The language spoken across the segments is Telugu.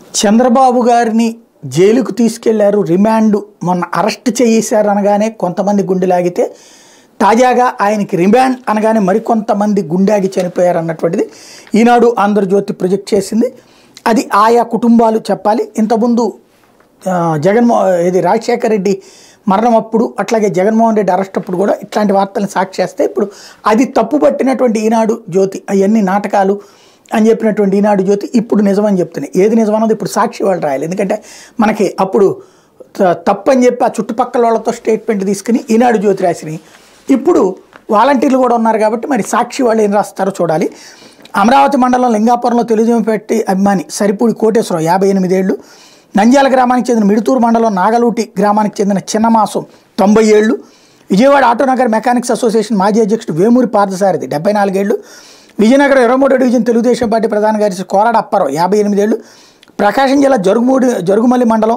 చంద్రబాబు గారిని జైలుకు తీసుకెళ్లారు రిమాండ్ మొన్న అరెస్ట్ చేశారు అనగానే కొంతమంది గుండె లాగితే తాజాగా ఆయనకి రిమాండ్ అనగానే మరికొంతమంది గుండాగి చనిపోయారు అన్నటువంటిది ఈనాడు ఆంధ్రజ్యోతి ప్రొజెక్ట్ చేసింది అది ఆయా కుటుంబాలు చెప్పాలి ఇంతకుముందు ఆ, జగన్మో ఇది రాజశేఖర రెడ్డి మరణం అప్పుడు అట్లాగే జగన్మోహన్ రెడ్డి అరెస్ట్ అప్పుడు కూడా ఇట్లాంటి వార్తలను సాక్షి చేస్తే ఇప్పుడు అది తప్పుపట్టినటువంటి ఈనాడు జ్యోతి అవన్నీ నాటకాలు అని చెప్పినటువంటి ఈనాడు జ్యోతి ఇప్పుడు నిజమని చెప్తున్నాయి ఏది నిజమన్నది ఇప్పుడు సాక్షి వాళ్ళు రాయాలి ఎందుకంటే మనకి అప్పుడు త- తప్పని చెప్పి ఆ చుట్టుపక్కల వాళ్ళతో స్టేట్మెంట్ తీసుకుని ఈనాడు జ్యోతి రాసినాయి ఇప్పుడు వాలంటీర్లు కూడా ఉన్నారు కాబట్టి మరి సాక్షి వాళ్ళు ఏం రాస్తారో చూడాలి అమరావతి మండలం లింగాపురంలో తెలుగుదేశం పెట్టి అభిమాని సరిపూడి కోటేశ్వరరావు యాభై ఎనిమిదేళ్ళు నంద్యాల గ్రామానికి చెందిన మిడుతూరు మండలం నాగలూటి గ్రామానికి చెందిన చిన్నమాసం తొంభై ఏళ్ళు విజయవాడ ఆటోనగర్ మెకానిక్స్ అసోసియేషన్ మాజీ అధ్యక్షుడు వేమూరి పార్థసారథి డెబ్బై నాలుగేళ్లు విజయనగరం ఇరవై మూడో డివిజన్ తెలుగుదేశం పార్టీ ప్రధాన కార్యదర్శి కోరాడ అప్పారావు యాభై ఎనిమిదేళ్ళు ప్రకాశం జిల్లా జరుగుమూడి జరుగుమల్లి మండలం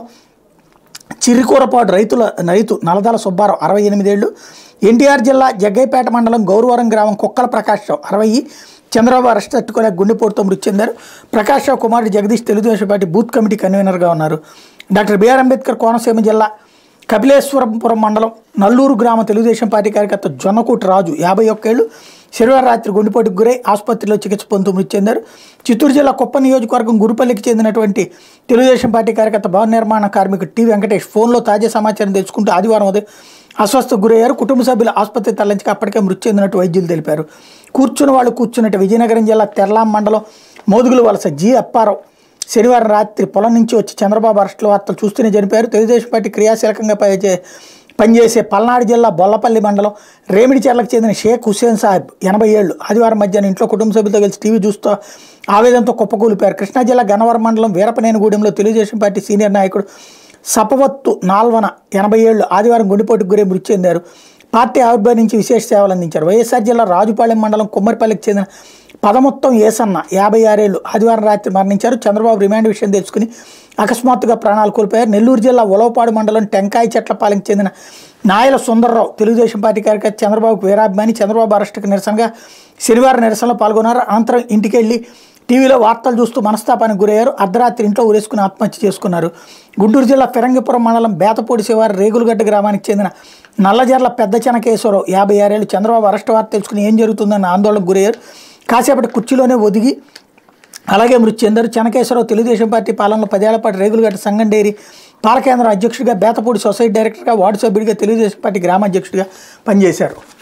చిరికూరపాడు రైతుల రైతు నలదాల సుబ్బారావు అరవై ఎనిమిదేళ్ళు ఎన్టీఆర్ జిల్లా జగ్గైపేట మండలం గౌరవరం గ్రామం కుక్కల ప్రకాష్ రావు అరవై చంద్రబాబు అరెస్ట్ తట్టుకోలేక గుండెపోటుతో మృతి చెందారు ప్రకాష్ రావు కుమారుడు Jagadish Telugu Desam party booth committee కన్వీనర్గా ఉన్నారు డాక్టర్ బిఆర్ అంబేద్కర్ కోనసీమ జిల్లా కపిలేశ్వరపురం మండలం నల్లూరు గ్రామ తెలుగుదేశం పార్టీ కార్యకర్త జొన్నకూటి రాజు యాభై ఒక్కేళ్ళు శనివారం రాత్రి గుండెపోటుకు గురై ఆసుపత్రిలో చికిత్స పొందుతూ మృతి చెందారు చిత్తూరు జిల్లా కుప్ప నియోజకవర్గం గురుపల్లికి చెందినటువంటి తెలుగుదేశం పార్టీ కార్యకర్త భవన నిర్మాణ కార్మికుడు టి వెంకటేష్ ఫోన్లో తాజా సమాచారం తెలుసుకుంటూ ఆదివారం ఉదయం అస్వస్థకు గురయ్యారు కుటుంబ సభ్యులు ఆసుపత్రి తరలించక అప్పటికే మృతి చెందినట్టు వైద్యులు తెలిపారు కూర్చున్న వాళ్ళు కూర్చున్నట్టు విజయనగరం జిల్లా తెర్లాం మండలం మోదుగుల వలస జి అప్పారావు శనివారం రాత్రి పొలం నుంచి వచ్చి చంద్రబాబు అరెస్టుల వార్తలు చూస్తూనే చనిపోయారు తెలుగుదేశం పార్టీ క్రియాశీలకంగా పనిచే పనిచేసే పల్నాడు జిల్లా బొల్లపల్లి మండలం రేమిడిచెర్లకు చెందిన షేక్ హుస్సేన్ సాహెబ్ ఎనభై ఏళ్ళు ఆదివారం మధ్యాహ్నం ఇంట్లో కుటుంబ సభ్యులతో కలిసి టీవీ చూస్తూ ఆవేదనతో కుప్పకూలిపారు కృష్ణా జిల్లా గన్నవరం మండలం వీరపనేనిగూడెంలో తెలుగుదేశం పార్టీ సీనియర్ నాయకుడు సపవత్తు నాల్వన ఎనభై ఏళ్ళు ఆదివారం గుండెపోటుకు గురై మృతి చెందారు పార్టీ ఆవిర్భావం నుంచి విశేష సేవలు అందించారు వైఎస్ఆర్ జిల్లా రాజుపాలెం మండలం కుమ్మరిపల్లికి చెందిన పదమొత్తం ఏసన్న యాభై ఆరేళ్లు ఆదివారం రాత్రి మరణించారు చంద్రబాబు రిమాండ్ విషయం తెలుసుకుని అకస్మాత్తుగా ప్రాణాలు కోల్పోయారు నెల్లూరు జిల్లా ఉలవపాడు మండలం టెంకాయ చెట్లపాలెంకి చెందిన నాయల సుందర్రావు తెలుగుదేశం పార్టీ కార్యకర్త చంద్రబాబుకు వీరాభిమాని చంద్రబాబు అరెస్టుకు నిరసనగా శనివారం నిరసనలో పాల్గొన్నారు అనంతరం ఇంటికి వెళ్ళి టీవీలో వార్తలు చూస్తూ మనస్తాపానికి గురయ్యారు అర్ధరాత్రి ఇంట్లో ఉరేసుకుని ఆత్మహత్య చేసుకున్నారు గుంటూరు జిల్లా ఫిరంగిపురం మండలం బేతపూడి శివారు రేగులగడ్డ గ్రామానికి చెందిన నల్లజర్ల పెద్ద చెనకేశ్వరరావు యాభై ఆరేళ్ళు చంద్రబాబు అరెస్ట్ వార్త తెలుసుకుని ఏం జరుగుతుందన్న ఆందోళనకు గురయ్యారు కాసేపటి కుర్చీలోనే ఒదిగి అలాగే మృతి చెందారు చెనకేశ్వరరావు తెలుగుదేశం పార్టీ పాలనలో పదేళ్ల పాటు రేగులగడ్డ సంగం డైరీ పాలకేంద్రం అధ్యక్షుడిగా బేతపూడి సొసైటీ డైరెక్టర్గా వార్డు సభ్యుడిగా తెలుగుదేశం పార్టీ గ్రామ అధ్యక్షుడిగా పనిచేశారు